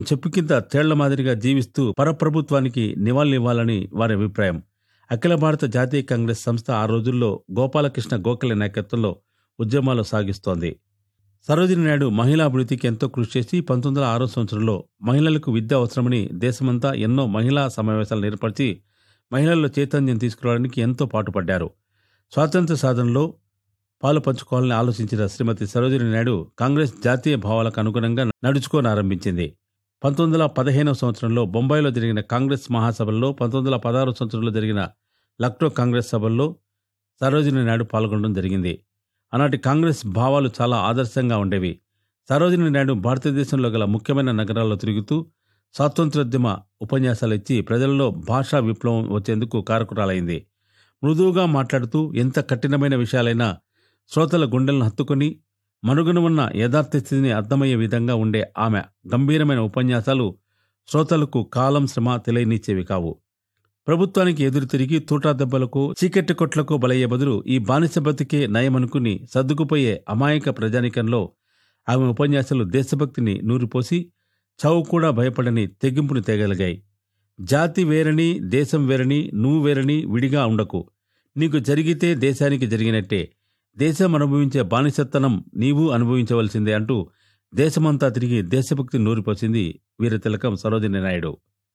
చెప్పు కింద తేళ్ల మాదిరిగా జీవిస్తూ పరప్రభుత్వానికి నివాళులివ్వాలని వారి అభిప్రాయం అఖిల భారత జాతీయ కాంగ్రెస్ సంస్థ ఆ రోజుల్లో గోపాలకృష్ణ గోఖలే నాయకత్వంలో ఉద్యమాలు సాగిస్తోంది సరోజిని నాయుడు మహిళా అభివృద్ధికి ఎంతో కృషి చేసి పంతొమ్మిది వందల ఆరో సంవత్సరంలో మహిళలకు విద్య అవసరమని దేశమంతా ఎన్నో మహిళా సమావేశాలు ఏర్పరిచి మహిళల్లో చైతన్యం తీసుకురావడానికి ఎంతో పాటుపడ్డారు స్వాతంత్ర సాధనలో పాలు పంచుకోవాలని ఆలోచించిన శ్రీమతి సరోజిని నాయుడు కాంగ్రెస్ జాతీయ భావాలకు అనుగుణంగా నడుచుకోనారంభించింది పంతొమ్మిది వందల పదిహేనవ సంవత్సరంలో బొంబాయిలో జరిగిన కాంగ్రెస్ మహాసభల్లో పంతొమ్మిది వందల పదహారు సంవత్సరంలో జరిగిన లక్నో కాంగ్రెస్ సభల్లో సరోజిని నాయుడు పాల్గొనడం జరిగింది ఆనాటి కాంగ్రెస్ భావాలు చాలా ఆదర్శంగా ఉండేవి సరోజిని నాయుడు భారతదేశంలో గల ముఖ్యమైన నగరాల్లో తిరుగుతూ స్వాతంత్రోద్యమ ఉపన్యాసాలు ఇచ్చి ప్రజలలో భాషా విప్లవం వచ్చేందుకు కారకురాలైంది మృదువుగా మాట్లాడుతూ ఎంత కఠినమైన విషయాలైనా శ్రోతల గుండెలను హత్తుకొని మనుగన ఉన్న యథార్థ స్థితిని అర్థమయ్యే విధంగా ఉండే ఆమె గంభీరమైన ఉపన్యాసాలు శ్రోతలకు కాలం శ్రమ తెలియనిచ్చేవి కావు ప్రభుత్వానికి ఎదురు తిరిగి తూటా దెబ్బలకు చీకటి కొట్లకు బలయ్యే బదులు ఈ బానిస బతికే నయమనుకుని సర్దుకుపోయే అమాయక ప్రజానికంలో ఆమె ఉపన్యాసాలు దేశభక్తిని నూరిపోసి చావు కూడా భయపడని తెగింపును తేగలిగాయి జాతి వేరని దేశం వేరని నువ్వు వేరని విడిగా ఉండకు నీకు జరిగితే దేశానికి జరిగినట్టే దేశం అనుభవించే బానిసత్తనం నీవు అనుభవించవలసిందే అంటూ దేశమంతా తిరిగి దేశభక్తి నూరిపోసింది వీరతిలకం సరోజిని నాయుడు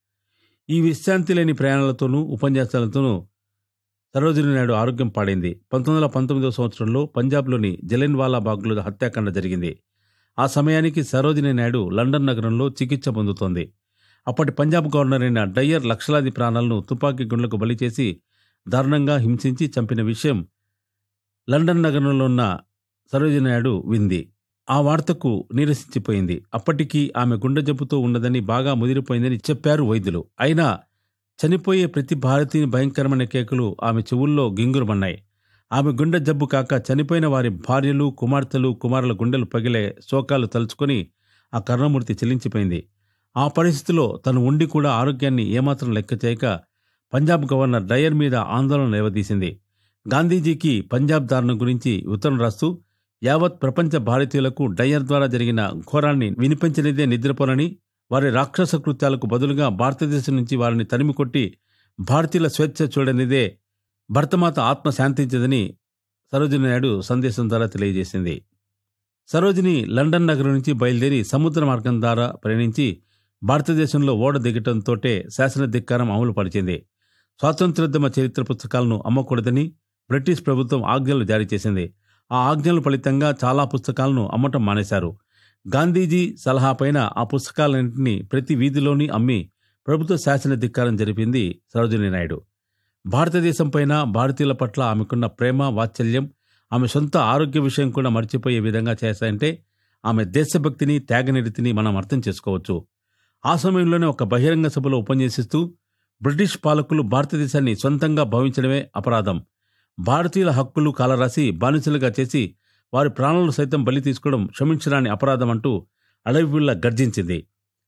ఈ విశ్రాంతి లేని ప్రయాణాలతోనూ ఉపన్యాసాలతోనూ సరోజిని నాయుడు ఆరోగ్యం పాడైంది పంతొమ్మిది వందల పంతొమ్మిదవ సంవత్సరంలో పంజాబ్లోని జలిన్వాలా బాగ్లో హత్యాకాండ జరిగింది ఆ సమయానికి సరోజిని నాయుడు లండన్ నగరంలో చికిత్స పొందుతోంది అప్పటి పంజాబ్ గవర్నర్ అయిన డయ్యర్ లక్షలాది ప్రాణాలను తుపాకీ గుండ్లకు బలి చేసి దారుణంగా హింసించి చంపిన విషయం లండన్ నగరంలో ఉన్న సరోజిని నాయుడు వింది ఆ వార్తకు నీరసించిపోయింది అప్పటికి ఆమె గుండె జబ్బుతో ఉన్నదని బాగా ముదిరిపోయిందని చెప్పారు వైద్యులు అయినా చనిపోయే ప్రతి భారతీయ భయంకరమైన కేకలు ఆమె చెవుల్లో గింగురమన్నాయి ఆమె గుండె జబ్బు కాక చనిపోయిన వారి భార్యలు కుమార్తెలు కుమారుల గుండెలు పగిలే శోకాలు తలుచుకొని ఆ కరుణమూర్తి చెల్లించిపోయింది ఆ పరిస్థితిలో తను ఉండి కూడా ఆరోగ్యాన్ని ఏమాత్రం లెక్క చేయక పంజాబ్ గవర్నర్ డయర్ మీద ఆందోళన లేవదీసింది గాంధీజీకి పంజాబ్ దారుణం గురించి ఉత్తరం రాస్తూ యావత్ ప్రపంచ భారతీయులకు డయ్యర్ ద్వారా జరిగిన ఘోరాన్ని వినిపించనిదే నిద్రపోనని వారి రాక్షస కృత్యాలకు బదులుగా భారతదేశం నుంచి వారిని తరిమి కొట్టి భారతీయుల స్వేచ్ఛ చూడనిదే భర్తమాత ఆత్మ శాంతించదని సరోజిని నాయుడు సందేశం ద్వారా తెలియజేసింది సరోజిని లండన్ నగరం నుంచి బయలుదేరి సముద్ర మార్గం ద్వారా ప్రయాణించి భారతదేశంలో ఓడ దిగటంతోటే శాసన ధిక్కారం అమలు పరిచింది స్వాతంత్రోద్యమ చరిత్ర పుస్తకాలను అమ్మకూడదని బ్రిటిష్ ప్రభుత్వం ఆజ్ఞలు జారీ చేసింది ఆ ఆజ్ఞల ఫలితంగా చాలా పుస్తకాలను అమ్మటం మానేశారు గాంధీజీ సలహాపైన ఆ పుస్తకాలన్నింటినీ ప్రతి వీధిలోని అమ్మి ప్రభుత్వ శాసన ధిక్కారం జరిపింది సరోజిని నాయుడు భారతదేశంపైన భారతీయుల పట్ల ఆమెకున్న ప్రేమ వాత్సల్యం ఆమె సొంత ఆరోగ్య విషయం కూడా మర్చిపోయే విధంగా చేశాయంటే ఆమె దేశభక్తిని త్యాగనిరితిని మనం అర్థం చేసుకోవచ్చు ఆ సమయంలోనే ఒక బహిరంగ సభలో ఉపన్యసిస్తూ బ్రిటిష్ పాలకులు భారతదేశాన్ని సొంతంగా భావించడమే అపరాధం భారతీయుల హక్కులు కాలరాసి బానిసలుగా చేసి వారి ప్రాణాలు సైతం బలి తీసుకోవడం క్షమించరాని అపరాధం అంటూ అడవిపిల్ల గర్జించింది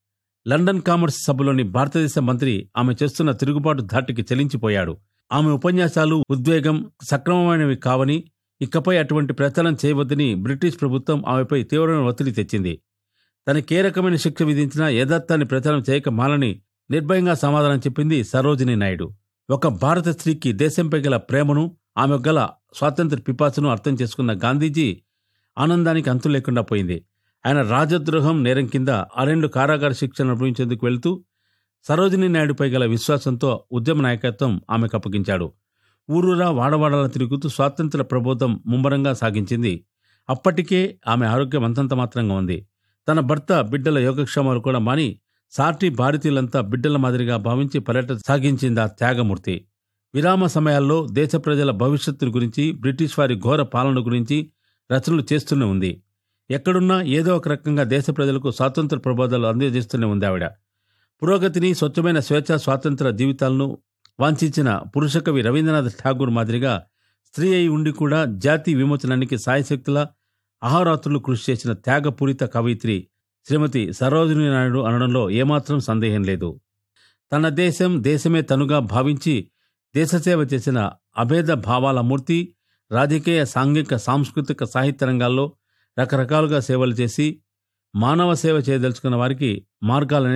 లండన్ కామర్స్ సభలోని భారతదేశ మంత్రి ఆమె చేస్తున్న తిరుగుబాటు ధాటికి చెలించిపోయాడు ఆమె ఉపన్యాసాలు ఉద్వేగం సక్రమమైనవి కావని ఇకపై అటువంటి ప్రచారం చేయవద్దని బ్రిటిష్ ప్రభుత్వం ఆమెపై తీవ్రమైన ఒత్తిడి తెచ్చింది తనకే రకమైన శిక్ష విధించినా యథార్థాన్ని ప్రచారం చేయక మాలని నిర్భయంగా సమాధానం చెప్పింది సరోజిని నాయుడు ఒక భారత స్త్రీకి దేశంపై గల ప్రేమను ఆమె గల స్వాతంత్ర పిపాసను అర్థం చేసుకున్న గాంధీజీ ఆనందానికి అంతు లేకుండా పోయింది ఆయన రాజద్రోహం నేరం కింద ఆరేండు కారాగార శిక్షను అనుభవించేందుకు వెళుతూ సరోజిని నాయుడుపై గల విశ్వాసంతో ఉద్యమ నాయకత్వం ఆమెకు అప్పగించాడు ఊరూరా వాడవాడలా తిరుగుతూ స్వాతంత్ర ప్రబోధం ముమ్మరంగా సాగించింది అప్పటికే ఆమె ఆరోగ్యం అంతంత మాత్రంగా ఉంది తన భర్త బిడ్డల యోగక్షేమాలు కూడా మాని సాటి భారతీయులంతా బిడ్డల మాదిరిగా భావించి పర్యటన సాగించింది ఆ త్యాగమూర్తి విరామ సమయాల్లో దేశ ప్రజల భవిష్యత్తును గురించి బ్రిటిష్ వారి ఘోర పాలన గురించి రచనలు చేస్తూనే ఉంది ఎక్కడున్నా ఏదో ఒక రకంగా దేశ ప్రజలకు స్వాతంత్ర ప్రబోధాలు అందజేస్తూనే ఉంది ఆవిడ పురోగతిని స్వచ్ఛమైన స్వేచ్ఛ స్వాతంత్ర జీవితాలను వాంఛించిన పురుషకవి రవీంద్రనాథ్ ఠాగూర్ మాదిరిగా స్త్రీ అయి ఉండి కూడా జాతి విమోచనానికి సాయశక్తుల అహోరాత్రులు కృషి చేసిన త్యాగపూరిత కవయిత్రి శ్రీమతి సరోజిని నాయుడు అనడంలో ఏమాత్రం సందేహం లేదు తన దేశం దేశమే తనుగా భావించి దేశసేవ చేసిన అభేద భావాల మూర్తి రాజకీయ సాంఘిక సాంస్కృతిక సాహిత్య రంగాల్లో రకరకాలుగా సేవలు చేసి మానవ సేవ చేయదలుచుకున్న వారికి మార్గాలనే